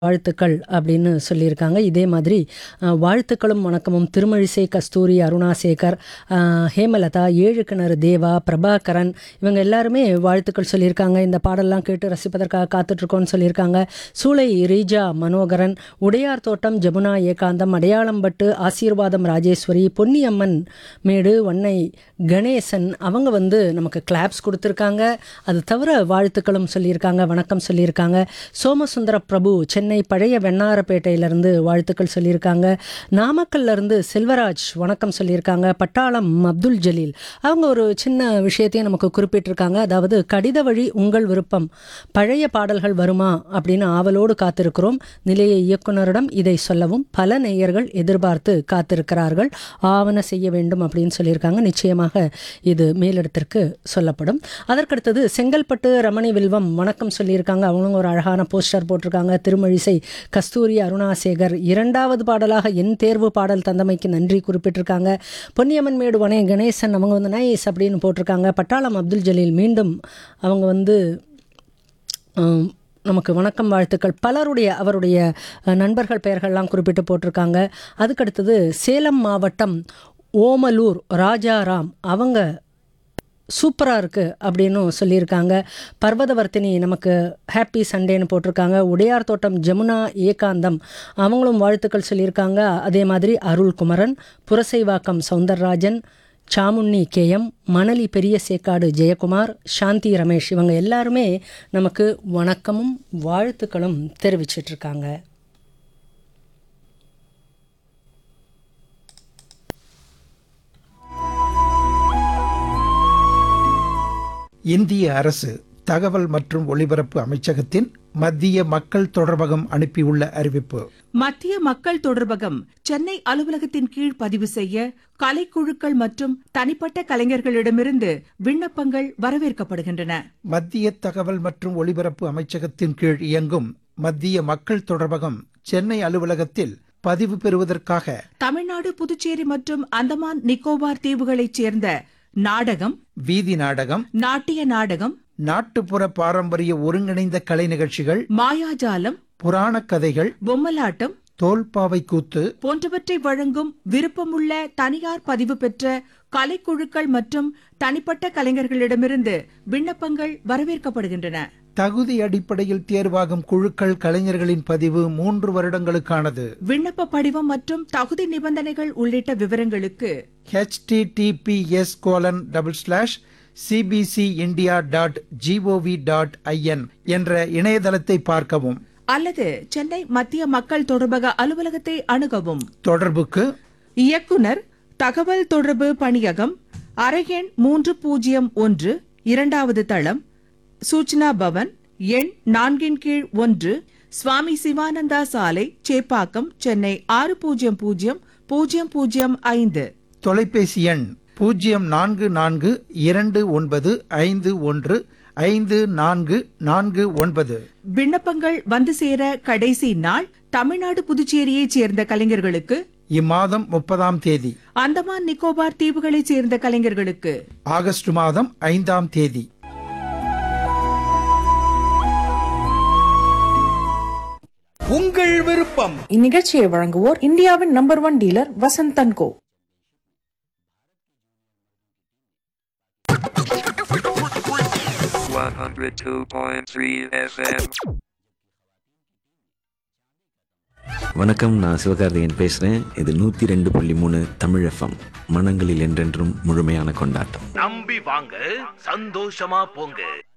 வாழ்த்துக்கள் அப்படின்னு சொல்லியிருக்காங்க இதே மாதிரி அஹ், வாழ்த்துக்களும் வணக்கமும் திருமழிசை கஸ்தூரி அருணாசேகர் அஹ், ஹேமலதா ஏழு கிணறு தேவா பிரபாகரன் இவங்க எல்லாருமே வாழ்த்துக்கள் சொல்லியிருக்காங்க இந்த பாடல்லாம் கேட்டு ரசிப்பதற்காக காத்துட்ருக்கோன்னு சொல்லியிருக்காங்க சூளை ரீஜா மனோகரன் உடையார் தோட்டம் ஜமுனா ஏகாந்தம் அடையாளம்பட்டு ஆசீர்வாதம் ராஜேஸ்வரி பொன்னியம்மன் மேடு வன்னை கணேசன் அவங்க வந்து நமக்கு கிளாப்ஸ் கொடுத்துருக்காங்க அது தவிர வாழ்த்துக்களும் சொல்லியிருக்காங்க வணக்கம் சொல்லியிருக்காங்க சோமசுந்தர பிரபு சென்னை பழைய வெண்ணாரப்பேட்டையிலேருந்து வாழ்த்துக்கள் சொல்லியிருக்காங்க நாமக்கல்ல இருந்து செல்வராஜ் வணக்கம் சொல்லியிருக்காங்க பட்டாளம் அப்துல் ஜலீல் அவங்க ஒரு சின்ன விஷயத்தையும் நமக்கு குறிப்பிட்டிருக்காங்க அதாவது கடித வழி உங்கள் விருப்பம் பழைய பாடல்கள் வருமா அப்படின்னு ஆவலோடு காத்திருக்கிறோம் நிலைய இயக்குனரிடம் இதை சொல்லவும் பல நேயர்கள் எதிர்பார்த்து காத்திருக்கிறார்கள் ஆவண செய்ய வேண்டும் அப்படின்னு சொல்லியிருக்காங்க நிச்சயமாக இது மேலிடத்திற்கு சொல்லப்படும் அதற்கடுத்தது செங்கல்பட்டு ரமணி வில்வம் வணக்கம் சொல்லியிருக்காங்க அவங்களும் ஒரு அழகான போஸ்டர் போட்டிருக்காங்க திருமழிசை கஸ்தூரி அருணாசேகர் இரண்டாவது பாடலாக என் தேர்வு பாடல் தந்தமைக்கு நன்றி குறிப்பிட்டிருக்காங்க பொன்னியம்மன் மேடு வனே கணேசன் அவங்க வந்து நைஸ் அப்படின்னு போட்டிருக்காங்க பட்டாளம் அப்துல் ஜலீல் மீண்டும் அவங்க வந்து ஆம், நமக்கு வணக்கம் வாழ்த்துக்கள் பலருடைய அவருடைய அஹ், நண்பர்கள் பெயர்கள்லாம் குறிப்பிட்டு போட்டிருக்காங்க அதுக்கடுத்தது சேலம் மாவட்டம் ஓமலூர் ராஜாராம் அவங்க சூப்பராக இருக்குது அப்படின்னு சொல்லியிருக்காங்க பர்வதவர்த்தினி நமக்கு ஹாப்பி சண்டேன்னு போட்டிருக்காங்க உடையார் தோட்டம் ஜமுனா ஏகாந்தம் அவங்களும் வாழ்த்துக்கள் சொல்லியிருக்காங்க அதே மாதிரி அருள்குமரன் புரசைவாக்கம் சவுந்தரராஜன் சாமுண்ணி கேஎம் மணலி பெரிய சேக்காடு ஜெயக்குமார் சாந்தி ரமேஷ் இவங்க எல்லாருமே நமக்கு வணக்கமும் வாழ்த்துக்களும் தெரிவிச்சிட்ருக்காங்க இந்திய அரசு தகவல் மற்றும் ஒலிபரப்பு அமைச்சகத்தின் மத்திய மக்கள் தொடர்பகம் அனுப்பியுள்ள அறிவிப்பு மத்திய மக்கள் தொடர்பகம் சென்னை அலுவலகத்தின் கீழ் பதிவு செய்ய கலைக்குழுக்கள் மற்றும் தனிப்பட்ட கலைஞர்களிடமிருந்து விண்ணப்பங்கள் வரவேற்கப்படுகின்றன மத்திய தகவல் மற்றும் ஒலிபரப்பு அமைச்சகத்தின் கீழ் இயங்கும் மத்திய மக்கள் தொடர்பகம் சென்னை அலுவலகத்தில் பதிவு பெறுவதற்காக தமிழ்நாடு புதுச்சேரி மற்றும் அந்தமான் நிக்கோபார் தீவுகளைச் சேர்ந்த நாடகம் வீதி நாடகம் நாட்டிய நாடகம் நாட்டுப்புற பாரம்பரிய ஒருங்கிணைந்த கலை நிகழ்ச்சிகள் மாயாஜாலம் புராணக் கதைகள் பொம்மலாட்டம் தோல்பாவை கூத்து போன்றவற்றை வழங்கும் விருப்பமுள்ள தனியார் பதிவு பெற்ற கலைக்குழுக்கள் மற்றும் தனிப்பட்ட கலைஞர்களிடமிருந்து விண்ணப்பங்கள் வரவேற்கப்படுகின்றன தகுதி அடிப்படையில் தேர்வாகும் குழுக்கள் கலைஞர்களின் பதிவு மூன்று வருடங்களுக்கானது விண்ணப்ப படிவம் மற்றும் தகுதி நிபந்தனைகள் உள்ளிட்ட விவரங்களுக்கு https colon double slash CBC India dot GOV dot IN என்ற இணையதளத்தை பார்க்கவும் அல்லது சென்னை மத்திய மக்கள் தொடர்பக அலுவலகத்தை அணுகவும் தொடர்புக்கு இயக்குனர் தகவல் தொடர்பு பணியகம் அறையெண் மூன்று பூஜ்ஜியம் ஒன்று இரண்டாவது தளம் சூச்சனா பவன் எண் நான்கின் கீழ் ஒன்று சுவாமி சிவானந்தா சாலை சேப்பாக்கம் சென்னை ஆறு பூஜ்ஜியம் பூஜ்ஜியம் பூஜ்ஜியம் பூஜ்ஜியம் ஐந்து தொலைபேசி எண் பூஜ்ஜியம் நான்கு நான்கு இரண்டு ஒன்பது ஐந்து ஒன்று ஐந்து நான்கு நான்கு ஒன்பது விண்ணப்பங்கள் வந்து சேர கடைசி நாள் தமிழ்நாடு புதுச்சேரியைச் சேர்ந்த கலைஞர்களுக்கு இம்மாதம் முப்பதாம் தேதி அந்தமான் நிக்கோபார் தீவுகளைச் சேர்ந்த கலைஞர்களுக்கு ஆகஸ்ட் மாதம் ஐந்தாம் தேதி உங்கள் விருப்பம் இந்நிகழ்ச்சியை வழங்குவோர் இந்தியாவின் number one dealer Vasanthan Co One hundred two point three FM. வணக்கம் நான் சிவகார்த்திகேயன் பேசுகிறேன் இது நூற்றி ரெண்டு புள்ளி மூணு தமிழ் எஃப்எம் மனங்களில் என்றென்றும் முழுமையான கொண்டாட்டம் நம்பி வாங்க சந்தோஷமா போங்க